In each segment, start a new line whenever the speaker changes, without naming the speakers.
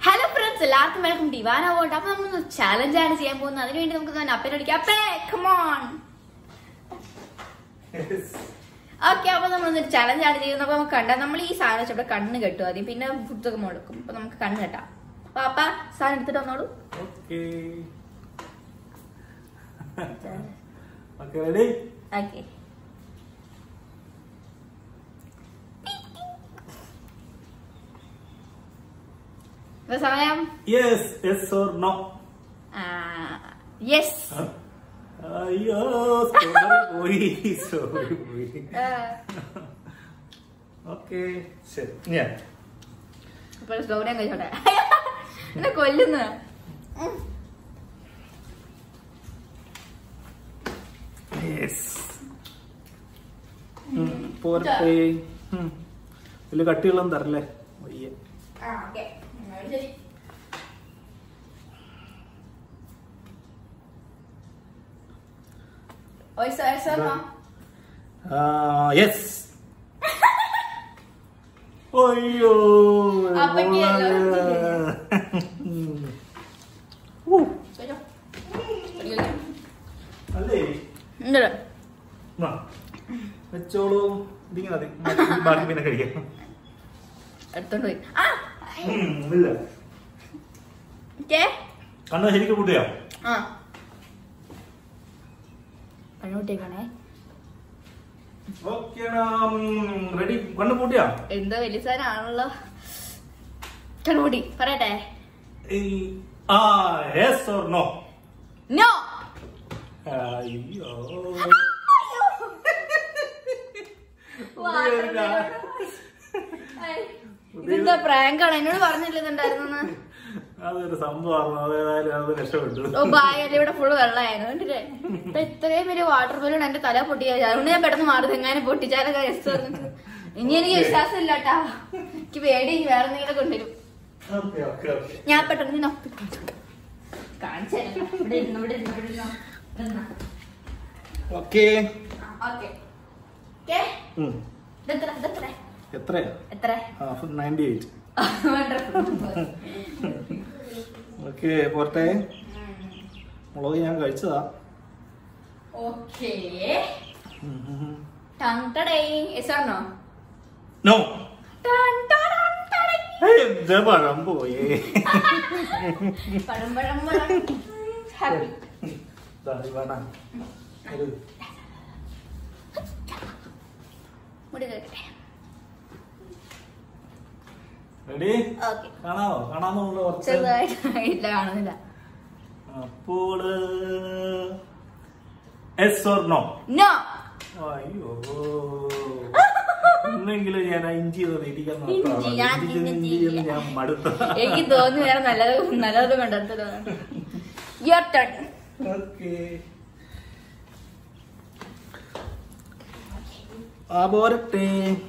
Hello friends എല്ലാവർക്കും welcome ഡിവാന വോട്ട് അപ്പൊ നമ്മൾ ചാലഞ്ച് ആണ് ചെയ്യാൻ പോകുന്നത് അതിനുവേണ്ടി നമുക്ക് തന്നെ അപ്പനെ വിളിക്കാം അപ്പേ കമോൺ ഓക്കെ അപ്പൊ നമ്മൾ ചലഞ്ച് ആണ് ചെയ്യുന്നത് അപ്പൊ നമുക്ക് കണ്ടാൽ നമ്മൾ ഈ സാധനം വെച്ച് ഇവിടെ കണ്ണ് കെട്ടും ആദ്യം പിന്നെ ഫുഡൊക്കെ മുടക്കും അപ്പൊ നമുക്ക് കണ്ണ് കെട്ടാം അപ്പൊ അപ്പ സാധനം എടുത്തിട്ട് വന്നോളൂ
ഓക്കേ ഓക്കെ റെഡി
ഓക്കെ ഇപ്പൊ സമയം
yes yes or no
yes
അയ്യോ സ്ട്രോബെറി പോയി സ്ട്രോബെറി പോയി ഓക്കെ ശരി ഞാൻ
ഇപ്പോൾ സ്ലോഡൻ കഴിച്ചോട്ടെ എന്നെ കൊല്ലുന്നു
യെസ് പോരട്ടെ ഉം. വലിയ കട്ടിയുള്ളതും തരല്ലേ വയ്യ
ആ ഓക്കെ ശരി oyster oyster no
യെസ് അയ്യോ
അപ്പയ്ക്കല്ലോ.
ഉം.
കഴിച്ചോ
അല്ലേ
ഉണ്ട്
ആ. വെച്ചോളൂ ഇതിങ്ങനെ മതി മതി. ബാക്കി പിന്നെ കഴിക്കാം
എടുത്തോണ്ട് പോയി ആ
ഉം, ഇല്ല
ഓക്കെ
കണ്ണ ശരിക്കും കൂട്ടിയോ
ആ കണ്ണൂട്ടേക്കണേ
ഓക്കെ റെഡി കണ്ണ് പൂട്ടിയാ
എന്തോ വലിയ സാധനമാണല്ലോ കണ്ണൂട്ടി പറയട്ടെ
ആ യെസ് ഓർ നോ
നോ
അയ്യോ
ഇതെന്താ പ്രാങ്കാണ് എന്നോട് പറഞ്ഞില്ല ഇതുണ്ടായിരുന്നു
അതൊരു സംഭവമാണ് അതേതായാലും അത് രക്ഷപ്പെട്ടു
ഓ ബായല്ലേ ഇവിടെ ഫുള്ള് വെള്ളമായിരുന്നു കണ്ടില്ലേ ഇപ്പൊ ഇത്രയും വലിയ വാട്ടർ ബലൂൺ എന്റെ തല പൊട്ടിയ അതുകൊണ്ട് ഞാൻ പെട്ടെന്ന് മാറി എങ്ങാനും പൊട്ടിച്ചാലൊക്കെ രസം പറഞ്ഞിട്ട് ഇനി എനിക്ക് വിശ്വാസം ഇല്ല കേട്ടാ എനിക്ക് പേടി ഇനി വേറെ എന്തെങ്കിലും കൊണ്ടുവരും
ഓക്കെ ഓക്കെ ഓക്കെ
ഞാൻ പെട്ടെന്ന് ഇതിനെ ഒപ്പി കാണിച്ചു തരാം. ഇവിടെ ഇരുന്നു ഇവിടെ ഇരുന്നു ഇവിടെ ഇരുന്നു ഇവിടെ ഇരുന്നു.
ഓക്കെ
ആ, ഓക്കേ ഓക്കേ ഇതെത്ര ഇതെത്ര
എത്രയാ
എത്ര
നയൻറ്റി എയ്റ്റ്
വണ്ടർഫുൾ
ഓക്കെ പോരട്ടെ മുളക് ഞാൻ കഴിച്ചതാ
ഓക്കേ ടങ് ടടൈ എസാണോ
നോ
ടൺ ടടം ടടൈ
എന്താ പഴം പോയേ
പഴം പഴം പഴം ഹാപ്പി
ദാ, ഇവാന. ഒരു
മുടി കേട്ടെ
റെഡി
ഓക്കെ
കാണാമോ കാണാമെന്നുള്ള കുറച്ച്
ചെറുതായിട്ട് ഇല്ല കാണുന്നില്ല
അപ്പോൾ എസ് ഓർ നോ
നോ
അയ്യോ ഇന്നെങ്കിലും ഞാൻ ആ ഇഞ്ചി ഒന്ന് ഇടിക്കാൻ
ഇഞ്ചി, ഞാൻ
ഇഞ്ചി
തിന്ന്
ഇഞ്ചി എന്ന് ഞാൻ മടുത്ത
എനിക്ക് തോന്നി വേറെ നല്ലത് നല്ലത് കണ്ടെടുത്തത് യുവർ ടൺ
ഓക്കെ ആ പോരട്ടെ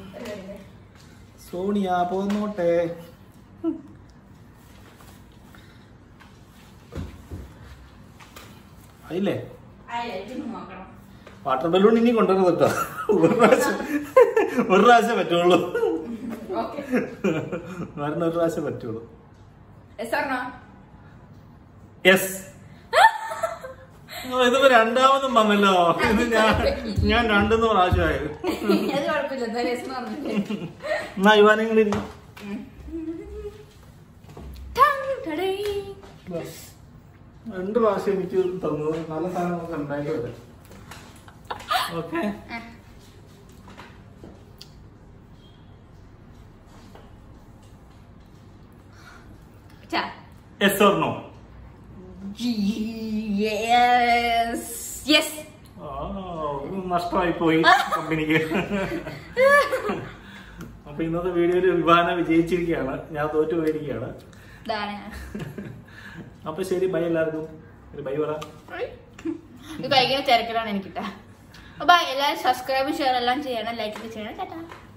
സോണിയ പോന്നോട്ടെ ആയില്ലേ
നോക്കണം
വാട്ടർ ബലൂൺ ഇനി കൊണ്ടുവരുന്നത് കേട്ടോ ഒരു പ്രാവശ്യം ഒരു പ്രാവശ്യം പറ്റുള്ളൂ
ഓക്കെ
മരണം ഒരു പ്രാവശ്യം പറ്റുള്ളൂ
എസാണോ
യെസ് ഇതിപ്പോ രണ്ടാമതും വന്നല്ലോ ഇത് ഞാൻ ഞാൻ രണ്ടെന്ന് പ്രാവശ്യമായി
അത് കുഴപ്പമില്ല എന്തായാലും എസ് പറഞ്ഞില്ലേ
എന്നാ യുവാനെങ്കിലും
ടങ് ടടൈ.
രണ്ട് പ്രാവശ്യം എനിക്ക് തന്നു നല്ല സാധനങ്ങളൊക്കെ ഉണ്ടായിട്ട് വരാം ഓക്കെ
ചാ.
Yes or no
Yes. Yes.
നഷ്ടമായി പോയി കമ്പനിക്ക് അപ്പൊ ഇന്നത്തെ വീഡിയോയിൽ വിവാന വിജയിച്ചിരിക്കുകയാണ് ഞാൻ തോറ്റു പോയിരിക്കുകയാണ്
ഇതാണ്
അപ്പൊ ശരി ബൈ എല്ലാവർക്കും ഒരു ബൈ പറ
ഇത് ഭയങ്കര തിരക്കിലാണ് എനിക്കിട്ട അപ്പൊ എല്ലാവരും സബ്സ്ക്രൈബ് ഷെയർ എല്ലാം ചെയ്യണം ലൈക്ക് ചെയ്യണം ചേട്ടാ